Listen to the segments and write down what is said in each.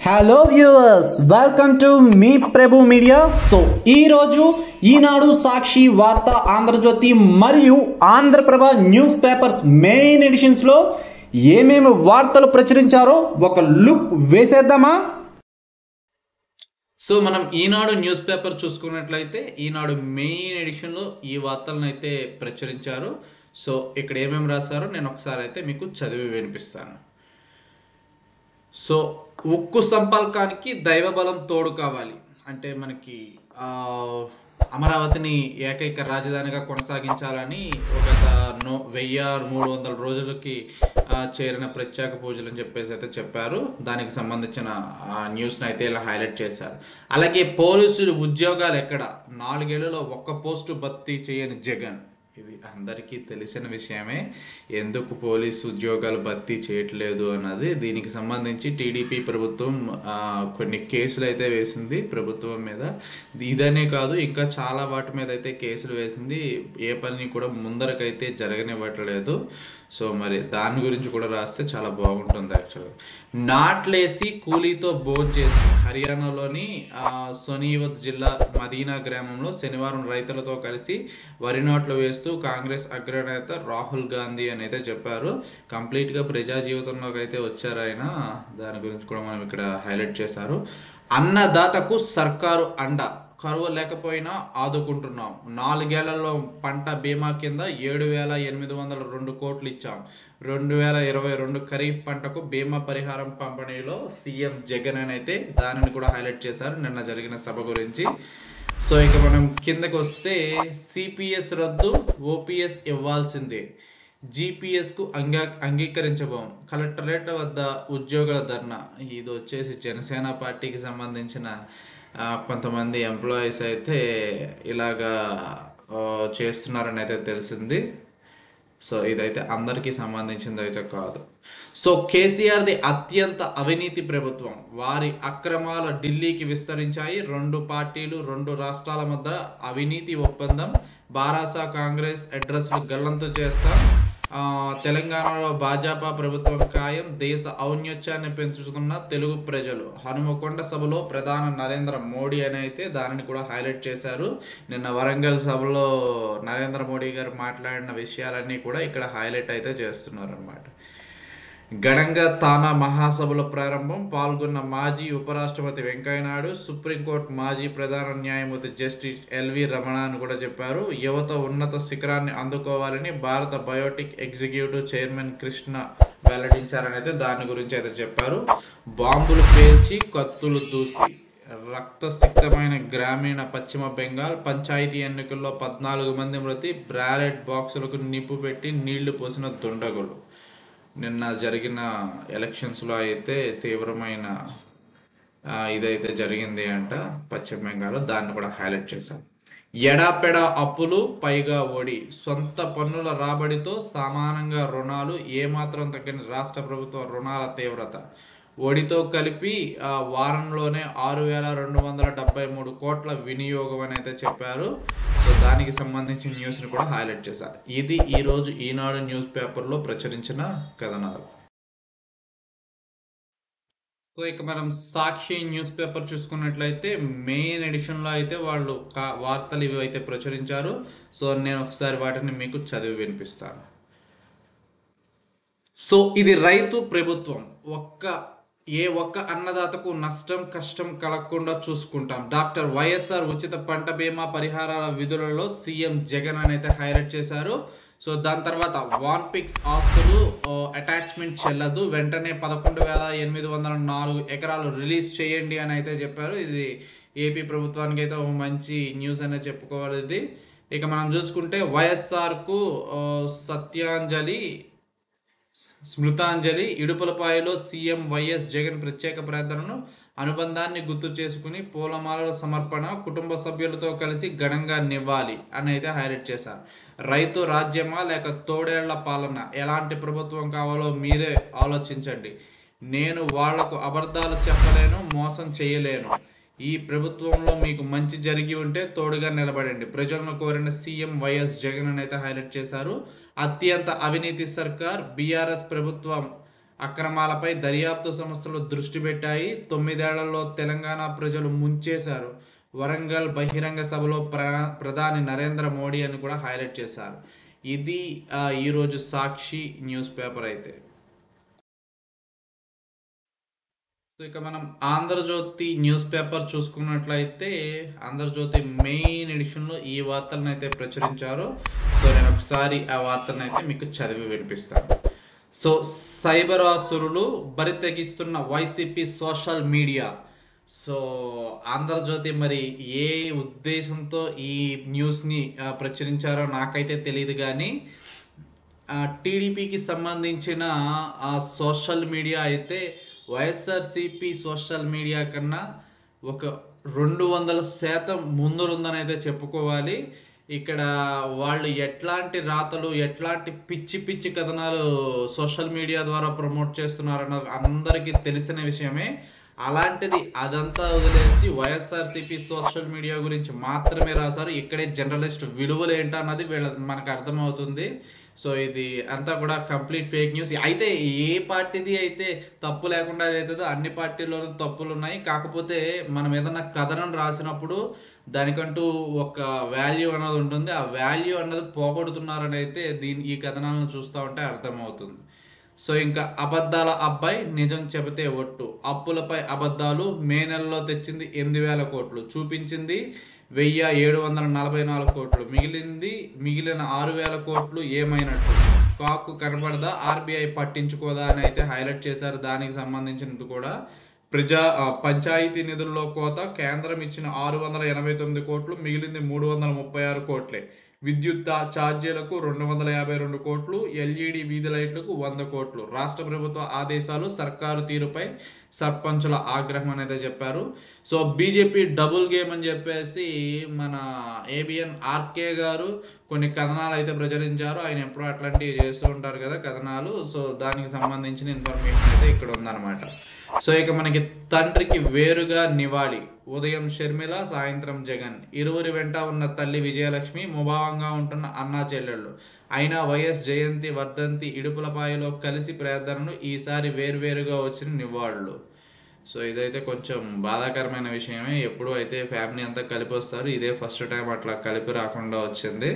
hello viewers welcome to me Prabhu media so ఈ రోజు ఈనాడు సాక్షి వార్త ఆంధ్రజ్యోతి మరియు Andhraprabha news papers main editions లో ఏమేమి వార్తలు ప్రచురించారో ఒక లుక్ వేసేద్దామా సో మనం ఈనాడు న్యూస్ పేపర్ చూసుకున్నట్లయితే ఈనాడు మెయిన్ ఎడిషన్లో ఈ వార్తలను అయితే ప్రచురించారు సో ఇక్కడ ఏమేమి రాశారో నేను ఒకసారి అయితే మీకు చదివి వినిపిస్తాను సో ఉక్కు సంపల్కానికి దైవబలం తోడు కావాలి అంటే మనకి ఆ, అమరావతిని ఏకైక రాజధానిగా కొనసాగించాలని ఒక నో వెయ్యి మూడు వందల రోజులకి ఆ, చేరిన ప్రత్యేక పూజలు అని చెప్పేసి అయితే చెప్పారు దానికి సంబంధించిన ఆ, న్యూస్ని అయితే ఇలా హైలైట్ చేశారు అలాగే పోలీసులు ఉద్యోగాలు ఎక్కడ నాలుగేళ్లలో ఒక్క పోస్టు భర్తీ చేయని జగన్ ఇది అందరికీ తెలిసిన విషయమే ఎందుకు పోలీసు ఉద్యోగాలు భర్తీ చేయట్లేదు అన్నది దీనికి సంబంధించి టీడీపీ ప్రభుత్వం ఆ, కొన్ని కేసులు అయితే వేసింది ప్రభుత్వం మీద ఇదనే కాదు ఇంకా చాలా వాటి మీద అయితే కేసులు వేసింది ఏ పని కూడా ముందరకైతే జరగనివ్వట్లేదు సో మరి దాని గురించి కూడా రాస్తే చాలా బాగుంటుంది యాక్చువల్గా నాట్లేసి కూలీతో బోన్ చేసి హర్యానాలోని ఆ, సోనీవత్ జిల్లా మదీనా గ్రామంలో శనివారం రైతులతో కలిసి వరి నాట్లు వేస్తూ కాంగ్రెస్ అగ్రనేత రాహుల్ గాంధీ అని అయితే చెప్పారు కంప్లీట్గా ప్రజా జీవితంలోకి అయితే వచ్చారు ఆయన దాని గురించి కూడా మనం ఇక్కడ హైలైట్ చేశారు అన్నదాతకు సర్కారు అండ కరువు లేకపోయినా ఆదుకుంటున్నాం నాలుగేళ్లలో పంట బీమా కింద ఏడు వేల ఎనిమిది వందల రెండు కోట్లు ఇచ్చాం రెండు వేల ఇరవై రెండు ఖరీఫ్ పంటకు బీమా పరిహారం పంపిణీలో సీఎం జగన్ అని అయితే దానిని కూడా హైలైట్ చేశారు నిన్న జరిగిన సభ గురించి సో ఇక మనం కిందకి వస్తే సిపిఎస్ రద్దు ఓపీఎస్ ఇవ్వాల్సిందే జీపీఎస్కు అంగా అంగీకరించబోం కలెక్టరేట్ వద్ద ఉద్యోగుల ధర్నా ఇది వచ్చేసి జనసేన పార్టీకి సంబంధించిన ఆ, కొంతమంది ఎంప్లాయీస్ అయితే ఇలాగా ఆ, చేస్తున్నారని అయితే తెలిసింది సో ఇదైతే అందరికీ సంబంధించింది అయితే కాదు సో కేసీఆర్ది అత్యంత అవినీతి ప్రభుత్వం వారి అక్రమాల ఢిల్లీకి విస్తరించాయి రెండు పార్టీలు రెండు రాష్ట్రాల మధ్య అవినీతి ఒప్పందం బారాసా కాంగ్రెస్ అడ్రస్ గల్లంతు చేస్తాం ఆ, తెలంగాణలో భాజపా ప్రభుత్వం ఖాయం దేశ ఔన్నత్యాన్ని పెంచుతున్న తెలుగు ప్రజలు హనుమకొండ సభలో ప్రధాని నరేంద్ర మోడీ అని అయితే దానిని కూడా హైలైట్ చేశారు నిన్న వరంగల్ సభలో నరేంద్ర మోడీ గారు మాట్లాడిన విషయాలన్నీ కూడా ఇక్కడ హైలైట్ అయితే చేస్తున్నారు అనమాట ఘనంగా తానా మహాసభల ప్రారంభం పాల్గొన్న మాజీ ఉపరాష్ట్రపతి వెంకయ్యనాయుడు సుప్రీంకోర్టు మాజీ ప్రధాన న్యాయమూర్తి జస్టిస్ ఎల్వి రమణ అని కూడా చెప్పారు యువత ఉన్నత శిఖరాన్ని అందుకోవాలని Bharat biotech executive chairman Krishna వెల్లడించారని అయితే దాని గురించి అయితే చెప్పారు బాంబులు పేల్చి కత్తులు దూసి రక్తసిక్తమైన గ్రామీణ పశ్చిమ బెంగాల్ పంచాయతీ ఎన్నికల్లో పద్నాలుగు మంది మృతి బ్రాలెట్ బాక్సులకు నిప్పు పెట్టి నీళ్లు పోసిన దుండగులు నిన్న జరిగిన ఎలక్షన్స్లో అయితే తీవ్రమైన ఆ, ఇదైతే జరిగింది అంట పశ్చిమ బెంగాల్ దాన్ని కూడా హైలైట్ చేశాం ఎడాపెడా అప్పులు పైగా ఓడి సొంత పన్నుల రాబడితో సమానంగా రుణాలు ఏమాత్రం తగ్గని రాష్ట్ర ప్రభుత్వ రుణాల తీవ్రత ఒడితో కలిపి ఆ, వారంలోనే ఆరు వేల రెండు వందల డెబ్బై మూడు కోట్ల వినియోగం అని అయితే చెప్పారు సో దానికి సంబంధించిన న్యూస్ని కూడా హైలైట్ చేశారు ఇది ఈరోజు ఈనాడు న్యూస్ పేపర్లో ప్రచురించిన కథనాలు సో ఇక మనం సాక్షి న్యూస్ పేపర్ చూసుకున్నట్లయితే మెయిన్ ఎడిషన్లో అయితే వాళ్ళు కా- వార్తలు ఇవి అయితే ప్రచురించారు సో నేను ఒకసారి వాటిని మీకు చదివి వినిపిస్తాను సో ఇది రైతు ప్రభుత్వం ఒక్క ఏ ఒక్క అన్నదాతకు నష్టం కష్టం కలగకుండా చూసుకుంటాం డాక్టర్ వైఎస్ఆర్ ఉచిత పంట బీమా పరిహారాల విధులలో సీఎం జగన్ అని అయితే హైలైట్ చేశారు సో దాని తర్వాత వాన్ పిక్స్ ఆస్తులు అటాచ్మెంట్ చెల్లదు వెంటనే పదకొండు వేల ఎనిమిది వందల నాలుగు ఎకరాలు రిలీజ్ చేయండి అని అయితే చెప్పారు ఇది ఏపీ ప్రభుత్వానికి అయితే ఒక మంచి న్యూస్ అనే చెప్పుకోవాలి ఇది ఇక మనం చూసుకుంటే వైఎస్ఆర్కు ఆ, సత్యాంజలి స్మృతాంజలి ఇడుపులపాయలో సీఎం వైఎస్ జగన్ ప్రత్యేక ప్రార్థనను అనుబంధాన్ని గుర్తు చేసుకుని పూలమాలల సమర్పణ కుటుంబ సభ్యులతో కలిసి ఘనంగా నివ్వాలి అని అయితే హైలైట్ చేశారు రైతు రాజ్యమా లేక తోడేళ్ల పాలన ఎలాంటి ప్రభుత్వం కావాలో మీరే ఆలోచించండి నేను వాళ్లకు అబద్ధాలు చెప్పలేను మోసం చేయలేను ఈ ప్రభుత్వంలో మీకు మంచి జరిగి ఉంటే తోడుగా నిలబడండి ప్రజలను కోరిన సీఎం వైఎస్ జగన్ అని అయితే హైలైట్ చేశారు అత్యంత అవినీతి సర్కార్ బీఆర్ఎస్ ప్రభుత్వం అక్రమాలపై దర్యాప్తు సంస్థలు దృష్టి పెట్టాయి తొమ్మిదేళ్లలో తెలంగాణ ప్రజలు ముంచేశారు వరంగల్ బహిరంగ సభలో ప్ర ప్రధాని నరేంద్ర మోడీ అని కూడా హైలైట్ చేశారు ఇది ఆ, ఈరోజు సాక్షి న్యూస్ పేపర్ అయితే సో ఇక మనం ఆంధ్రజ్యోతి న్యూస్ పేపర్ చూసుకున్నట్లయితే ఆంధ్రజ్యోతి మెయిన్ ఎడిషన్లో ఈ వార్తలను అయితే ప్రచురించారు సో నేను ఒకసారి ఆ వార్తలను అయితే మీకు చదివి వినిపిస్తాను సో సైబర్ ఆసురులు బరి తెగిస్తున్న YCP social media so Andhra Jyothi మరి ఏ ఉద్దేశంతో ఈ న్యూస్ని ఆ, ప్రచురించారో నాకైతే తెలియదు కానీ ఆ, టీడీపీకి సంబంధించిన ఆ సోషల్ మీడియా అయితే వైఎస్ఆర్సిపి సోషల్ మీడియా కన్నా ఒక రెండు వందల శాతం ముందుందని అయితే చెప్పుకోవాలి ఇక్కడ వాళ్ళు ఎట్లాంటి రాతలు ఎట్లాంటి పిచ్చి పిచ్చి కథనాలు సోషల్ మీడియా ద్వారా ప్రమోట్ చేస్తున్నారన్న అందరికీ తెలిసిన విషయమే అలాంటిది అదంతా వదిలేసి వైఎస్ఆర్సీపీ సోషల్ మీడియా గురించి మాత్రమే రాశారు ఇక్కడే జర్నలిస్ట్ విలువలు ఏంటన్నది వీళ్ళ మనకు అర్థమవుతుంది సో ఇది అంతా కూడా కంప్లీట్ ఫేక్ న్యూస్ అయితే ఏ పార్టీది అయితే తప్పు లేకుండా అవుతుందో అన్ని పార్టీల్లోనూ తప్పులు ఉన్నాయి కాకపోతే మనం ఏదన్నా కథనం రాసినప్పుడు దానికంటూ ఒక వాల్యూ అన్నది ఉంటుంది ఆ వాల్యూ అన్నది పోగొడుతున్నారని అయితే దీని ఈ కథనాలను చూస్తూ ఉంటే అర్థమవుతుంది సో ఇంకా అబద్ధాల అబ్బాయి నిజం చెబితే ఒట్టు అప్పులపై అబద్ధాలు మే నెలలో తెచ్చింది ఎనిమిది వేల కోట్లు చూపించింది వెయ్యి ఏడు వందల నలభై నాలుగు కోట్లు మిగిలింది మిగిలిన ఆరు వేల కోట్లు ఏమైనట్టు కాకు కనబడదా ఆర్బీఐ పట్టించుకోదా అని అయితే హైలైట్ చేశారు దానికి సంబంధించినది కూడా ప్రజా ఆ, పంచాయతీ నిధుల్లో కోత కేంద్రం ఇచ్చిన ఆరు వందల ఎనభై తొమ్మిది కోట్లు మిగిలింది మూడు వందల ముప్పై ఆరు కోట్లే విద్యుత్ తా- ఛార్జీలకు రెండు వందల యాభై రెండు కోట్లు ఎల్ఈడి వీధి లైట్లకు వంద కోట్లు రాష్ట్ర ప్రభుత్వ ఆదేశాలు సర్కారు తీరుపై సర్పంచుల ఆగ్రహం అనేది చెప్పారు సో బీజేపీ డబుల్ గేమ్ అని చెప్పేసి మన ఏబిఎన్ ఆర్కే గారు కొన్ని కథనాలు అయితే ప్రచురించారు ఆయన ఎప్పుడూ అట్లాంటివి చేస్తూ ఉంటారు కదా కథనాలు సో దానికి సంబంధించిన ఇన్ఫర్మేషన్ అయితే ఇక్కడ ఉందన్నమాట సో ఇక మనకి తండ్రికి వేరుగా నివాళి ఉదయం షర్మిల సాయంత్రం జగన్ ఇరువురి వెంట ఉన్న తల్లి విజయలక్ష్మి ముభావంగా ఉంటున్న అన్నా చెల్లెళ్ళు అయినా వైఎస్ జయంతి వర్ధంతి ఇడుపులపాయలో కలిసి ప్రార్థనలు ఈసారి వేరువేరుగా వచ్చిన నివాళులు సో ఇదైతే కొంచెం బాధాకరమైన విషయమే ఎప్పుడు అయితే ఫ్యామిలీ అంతా కలిపి వస్తారు ఇదే ఫస్ట్ టైం అట్లా కలిపి రాకుండా వచ్చింది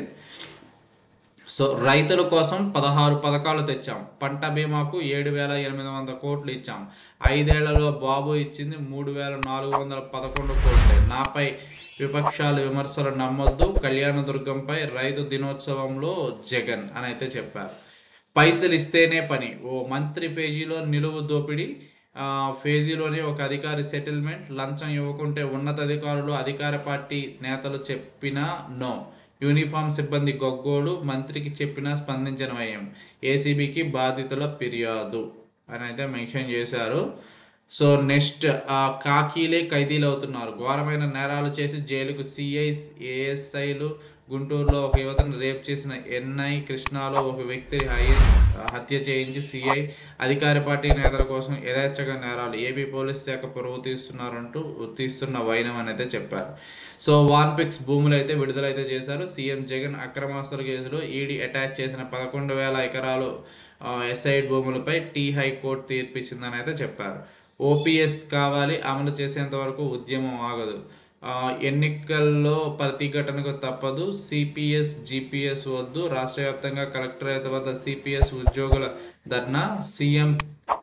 సో రైతుల కోసం పదహారు పథకాలు తెచ్చాం పంట బీమాకు ఏడు వేల ఎనిమిది వందల కోట్లు ఇచ్చాం ఐదేళ్లలో బాబు ఇచ్చింది మూడు వేల నాలుగు వందల పదకొండు కోట్లు నాపై విపక్షాలు విమర్శలు నమ్మొద్దు కళ్యాణదుర్గంపై రైతు దినోత్సవంలో జగన్ అని అయితే చెప్పారు పైసలు ఇస్తేనే పని ఓ మంత్రి పేజీలో నిలువు దోపిడీ ఆ, ఫేజీలోనే ఒక అధికారి సెటిల్మెంట్ లంచం ఇవ్వకుంటే ఉన్నతాధికారులు అధికార పార్టీ నేతలు చెప్పినా నో యూనిఫామ్ సిబ్బంది గొగ్గోడు మంత్రికి చెప్పినా స్పందించిన వయం ఏసీబీకి బాధితుల ఫిర్యాదు అని అయితే మెన్షన్ చేశారు సో నెక్స్ట్ ఆ కాకీలే ఖైదీలు అవుతున్నారు ఘోరమైన నేరాలు చేసి జైలుకు సిఐ ఏఎస్ఐలు గుంటూరులో ఒక యువతను రేప్ చేసిన ఎన్ఐ కృష్ణాలో ఒక వ్యక్తి హై- హత్య చేయించి సిఐ అధికార పార్టీ నేతల కోసం యథేచ్ఛగా నేరాలు ఏపీ పోలీస్ శాఖ పరువు తీస్తున్నారంటూ తీస్తున్న వైనం అని అయితే చెప్పారు సో వాన్ పిక్స్ భూములు అయితే విడుదలైతే చేశారు సీఎం జగన్ అక్రమాస్తుల కేసులో ఈడీ అటాచ్ చేసిన పదకొండు వేల ఎకరాలు ఎస్ఐడ్ భూములపై టీ హైకోర్టు తీర్పిచ్చిందని అయితే చెప్పారు ఓపీఎస్ కావాలి అమలు చేసేంత వరకు ఉద్యమం ఆగదు ఆ, ఎన్నికల్లో ప్రతిఘటనకు తప్పదు సిపిఎస్ జిపిఎస్ వద్దు రాష్ట్ర వ్యాప్తంగా కలెక్టరేట్ వద్ద సిపిఎస్ ఉద్యోగుల ధర్నా సీఎం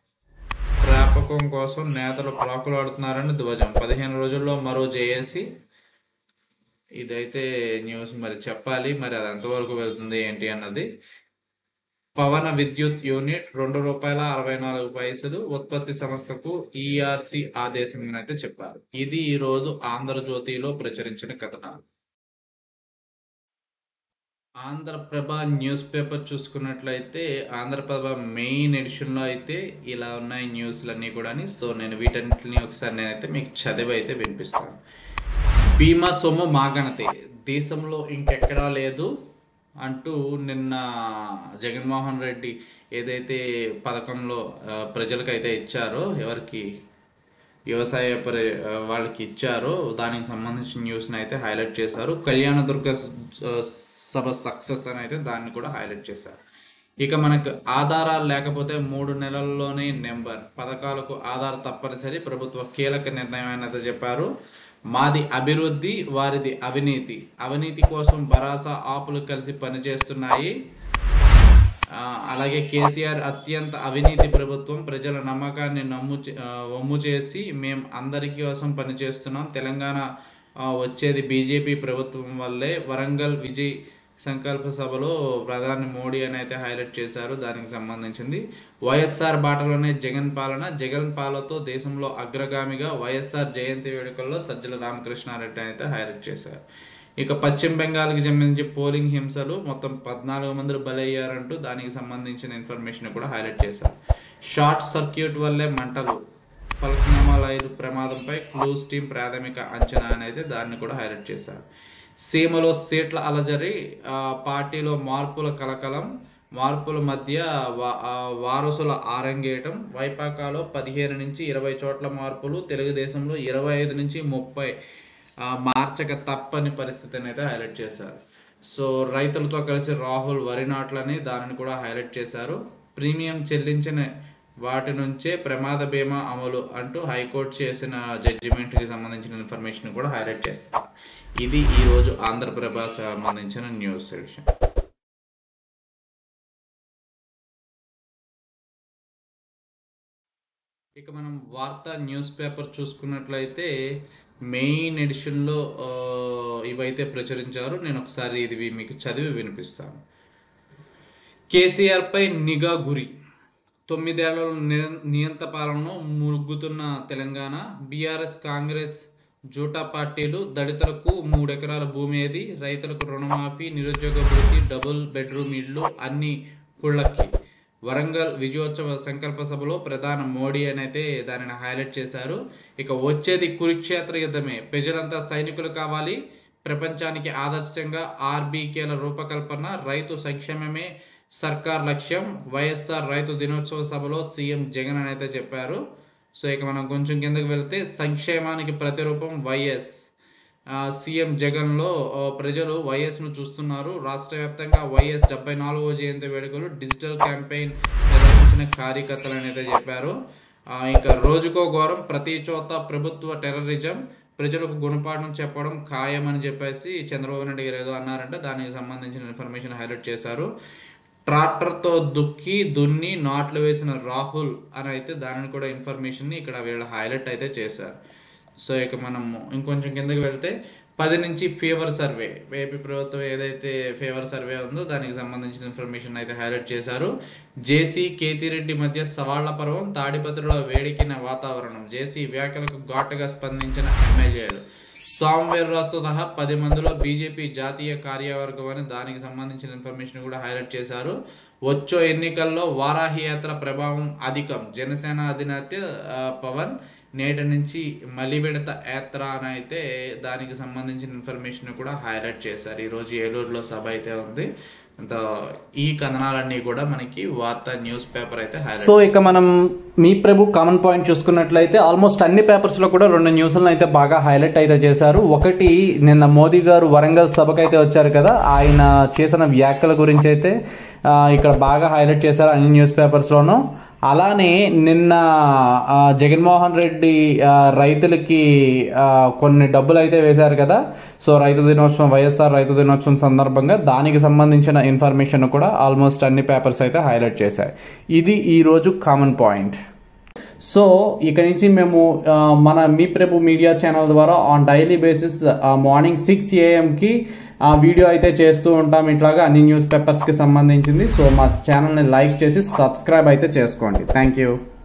ప్రాపకం కోసం నేతలు ప్రాకులాడుతున్నారని ధ్వజం పదిహేను రోజుల్లో మరో జేఏసీ ఇదైతే న్యూస్ మరి చెప్పాలి మరి అది ఎంతవరకు వెళ్తుంది ఏంటి అన్నది పవన విద్యుత్ యూనిట్ రెండు రూపాయల అరవై నాలుగు పైసలు ఉత్పత్తి సంస్థకు ఈఆర్సి ఆదేశం అయితే చెప్పారు ఇది ఈ రోజు ఆంధ్రజ్యోతిలో ప్రచురించిన కథనాలు ఆంధ్రప్రభ న్యూస్ పేపర్ చూసుకున్నట్లయితే ఆంధ్రప్రభ మెయిన్ ఎడిషన్లో అయితే ఇలా ఉన్నాయి న్యూస్లన్నీ కూడా సో నేను వీటన్నిటిని ఒకసారి నేనైతే మీకు చదివి అయితే వినిపిస్తాను బీమా సొమ్ము మాగనతే దేశంలో ఇంకెక్కడా లేదు అంటూ నిన్న జగన్మోహన్ రెడ్డి ఏదైతే పథకంలో ఆ, ప్రజలకైతే ఇచ్చారో ఎవరికి వ్యవసాయ పరి ఆ, వాళ్ళకి ఇచ్చారో దానికి సంబంధించిన న్యూస్ని అయితే హైలైట్ చేశారు కళ్యాణదుర్గ స- సభ సక్సెస్ అని అయితే దాన్ని కూడా హైలైట్ చేశారు ఇక మనకు ఆధారాలు లేకపోతే మూడు నెలల్లోనే నెంబర్ పథకాలకు ఆధార్ తప్పనిసరి ప్రభుత్వ కీలక నిర్ణయం అనేది చెప్పారు మాది అభివృద్ధి వారిది అవినీతి అవినీతి కోసం భరాసా ఆపులు కలిసి పనిచేస్తున్నాయి ఆ, అలాగే కేసీఆర్ అత్యంత అవినీతి ప్రభుత్వం ప్రజల నమ్మకాన్ని నమ్ము చే- ఆ, వమ్ము చేసి మేము అందరి కోసం పనిచేస్తున్నాం తెలంగాణ ఆ, వచ్చేది బీజేపీ ప్రభుత్వం వల్లే వరంగల్ విజయ్ సంకల్ప సభలో ప్రధాని మోడీ అని అయితే హైలైట్ చేశారు దానికి సంబంధించింది వైఎస్ఆర్ బాటలోనే జగన్ పాలన జగన్ పాలతో దేశంలో అగ్రగామిగా వైఎస్ఆర్ జయంతి వేడుకల్లో సజ్జల రామకృష్ణారెడ్డి అయితే హైలైట్ చేశారు ఇక పశ్చిమ బెంగాల్కి సంబంధించి పోలింగ్ హింసలు మొత్తం పద్నాలుగు మంది బలయ్యారంటూ దానికి సంబంధించిన ఇన్ఫర్మేషన్ కూడా హైలైట్ చేశారు షార్ట్ సర్క్యూట్ వల్లే మంటలు ఫల్క్నామాలైలు ప్రమాదంపై క్లూస్ టీం ప్రాథమిక అంచనా అని అయితే దాన్ని కూడా హైలైట్ చేశారు సీమలో సీట్ల అలజరి ఆ, పార్టీలో మార్పుల కలకలం మార్పుల మధ్య వా- ఆ, వారసుల ఆరంగేయటం వైపాకాలో పదిహేను నుంచి ఇరవై చోట్ల మార్పులు తెలుగుదేశంలో ఇరవై ఐదు నుంచి ముప్పై ఆ, మార్చక తప్పని పరిస్థితిని అయితే హైలైట్ చేశారు సో రైతులతో కలిసి రాహుల్ వరి నాట్లని దానిని కూడా హైలైట్ చేశారు ప్రీమియం చెల్లించిన వాటి నుంచే ప్రమాద బీమా అమలు అంటూ హైకోర్టు చేసిన జడ్జిమెంట్కి సంబంధించిన ఇన్ఫర్మేషన్ కూడా హైలైట్ చేస్తారు ఇది ఈరోజు ఆంధ్రప్రభ సంబంధించిన న్యూస్ సెక్షన్ ఇక మనం వార్తా న్యూస్ పేపర్ చూసుకున్నట్లయితే మెయిన్ ఎడిషన్లో ఆ, ఇవైతే ప్రచురించారు నేను ఒకసారి ఇది మీకు చదివి వినిపిస్తాను కేసీఆర్పై నిఘా గురి తొమ్మిదేళ్ల నిర- నియంత పాలనలో మురుగుతున్న తెలంగాణ బీఆర్ఎస్ కాంగ్రెస్ జూటా పార్టీలు దళితులకు మూడెకరాల భూమి ఏది రైతులకు రుణమాఫీ నిరుద్యోగ భృతి డబుల్ బెడ్రూమ్ ఇళ్ళు అన్ని పుళ్ళకి వరంగల్ విజయోత్సవ సంకల్ప సభలో ప్రధాని మోడీ అని అయితే దానిని హైలైట్ చేశారు ఇక వచ్చేది కురుక్షేత్ర యుద్ధమే ప్రజలంతా సైనికులు కావాలి ప్రపంచానికి ఆదర్శంగా ఆర్బీకేల రూపకల్పన రైతు సంక్షేమమే సర్కార్ లక్ష్యం వైఎస్ఆర్ రైతు దినోత్సవ సభలో సీఎం జగన్ అని అయితే చెప్పారు సో ఇక మనం కొంచెం కిందకి వెళ్తే సంక్షేమానికి ప్రతిరూపం వైఎస్ ఆ, సీఎం జగన్లో ఆ, ప్రజలు వైఎస్ను చూస్తున్నారు రాష్ట్ర వ్యాప్తంగా వైఎస్ డెబ్బై నాలుగో జయంతి వేడుకలు డిజిటల్ క్యాంపెయిన్ నిర్వహించిన కార్యకర్తలు అనేది చెప్పారు ఆ, ఇంకా రోజుకో ఘోరం ప్రతి చోట ప్రభుత్వ టెర్రరిజం ప్రజలకు గుణపాఠం చెప్పడం ఖాయమని చెప్పేసి చంద్రబాబు నాయుడు గారు ఏదో అన్నారంటే దానికి సంబంధించిన ఇన్ఫర్మేషన్ హైలైట్ చేశారు ట్రాక్టర్తో దుక్కి దున్ని నాట్లు వేసిన రాహుల్ అని అయితే దానిని కూడా ఇన్ఫర్మేషన్ని ఇక్కడ వీళ్ళు హైలైట్ అయితే చేశారు సో ఇక మనం ఇంకొంచెం కిందకి వెళ్తే పది నుంచి ఫీవర్ సర్వే ఏపీ ప్రభుత్వం ఏదైతే ఫీవర్ సర్వే ఉందో దానికి సంబంధించిన ఇన్ఫర్మేషన్ అయితే హైలైట్ చేశారు జేసీ కేతిరెడ్డి మధ్య సవాళ్ల పర్వం తాడిపత్రిలో వేడికిన వాతావరణం జేసీ వ్యాఖ్యలకు ఘాటుగా స్పందించిన ఎమ్మెల్యేలు సోమవీర్రాజుతో సహా పది మందిలో బీజేపీ జాతీయ కార్యవర్గం అని దానికి సంబంధించిన ఇన్ఫర్మేషన్ కూడా హైలైట్ చేశారు వచ్చో ఎన్నికల్లో వారాహి యాత్ర ప్రభావం అధికం జనసేన అధినేత ఆ, పవన్ నేటి నుంచి మలిబిడత యాత్ర అని అయితే దానికి సంబంధించిన ఇన్ఫర్మేషన్ కూడా హైలైట్ చేశారు ఈరోజు ఏలూరులో సభ అయితే ఉంది అంత ఈ కథనాలన్నీ కూడా మనకి వార్తా న్యూస్ పేపర్ అయితే హైలైట్ సో ఇక మనం మీ ప్రభు కామన్ పాయింట్ చూసుకున్నట్లయితే ఆల్మోస్ట్ అన్ని పేపర్స్ లో కూడా రెండు న్యూస్లను అయితే బాగా హైలైట్ అయితే చేశారు ఒకటి నిన్న మోదీ గారు వరంగల్ సభకు అయితే వచ్చారు కదా ఆయన చేసిన వ్యాఖ్యల గురించి అయితే ఆ, ఇక్కడ బాగా హైలైట్ చేశారు అన్ని న్యూస్ పేపర్స్ లోను అలానే నిన్న ఆ, జగన్మోహన్ రెడ్డి ఆ, రైతులకి ఆ, కొన్ని డబ్బులు అయితే వేశారు కదా సో రైతు దినోత్సవం వైఎస్ఆర్ రైతు దినోత్సవం సందర్భంగా దానికి సంబంధించిన ఇన్ఫర్మేషన్ కూడా ఆల్మోస్ట్ అన్ని పేపర్స్ అయితే హైలైట్ చేశాయి ఇది ఈ రోజు కామన్ పాయింట్ సో ఇక నుంచి మేము ఆ, మన మీ ప్రభు మీడియా ఛానల్ ద్వారా on daily basis morning six ఏఎంకి ఆ వీడియో అయితే చేస్తూ ఉంటాం ఇట్లాగా అన్ని న్యూస్ పేపర్స్కి సంబంధించింది సో మా ఛానల్ని లైక్ చేసి సబ్స్క్రైబ్ అయితే చేసుకోండి థ్యాంక్ యూ